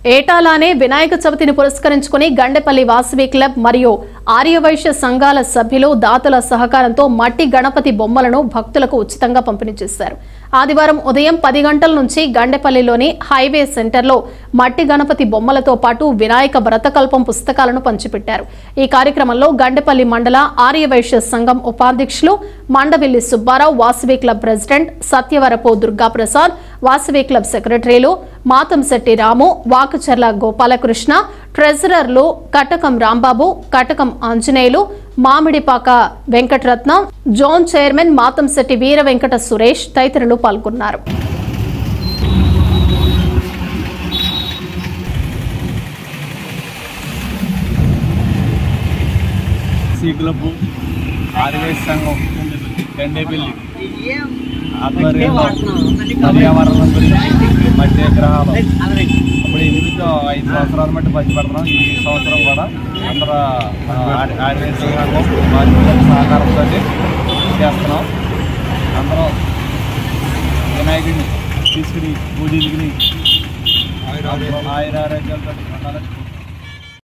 ఏటాలానే వినాయక చవితిని పురస్కరించుకుని గండెపల్లి వాసవి క్లబ్ మరియు ఆర్యవైశ్య సంఘాల సభ్యులు దాతల సహకారంతో మట్టి గణపతి బొమ్మలను భక్తులకు ఉచితంగా పంపిణీ చేశారు ఆదివారం ఉదయం పది గంటల నుంచి గండెపల్లిలోని హైవే సెంటర్లో మట్టి గణపతి బొమ్మలతో పాటు వినాయక వ్రతకల్పం పుస్తకాలను పంచిపెట్టారు ఈ కార్యక్రమంలో గండెపల్లి మండల ఆర్యవైశ్య సంఘం ఉపాధ్యక్షులు Mandavilli Subbarao Vasavi club president Satyavarapu Durgaprasad Vasavi club సెక్రటరీలు మాతంశెట్టి రాము వాకచర్ల గోపాలకృష్ణ ట్రెజరర్లు కటకం రాంబాబు కటకం ఆంజనేయులు మామిడిపాక వెంకటరత్నం జోన్ చైర్మన్ మాతంశెట్టి వీర వెంకట సురేష్ తదితరులు పాల్గొన్నారు సి క్లబ్ ఆదివేశ సంఘం గండేపల్లి ఆధ్వర్యంలో పర్యావరణం గురించి మధ్య విగ్రహాలు ఇప్పుడు ఈ నిమిత్తం ఐదు సంవత్సరాల మట్టి పంచి పెడుతున్నాం ఈ సంవత్సరం కూడా అందరూ ఆదివేశ సంఘం బాధ్యతల సహకారంతో చేస్తున్నాం అందరం వినాయకుడిని తీసుకుని పూజలుకుని ఆయుర ఆరోగ్యాలతో ఉండాలని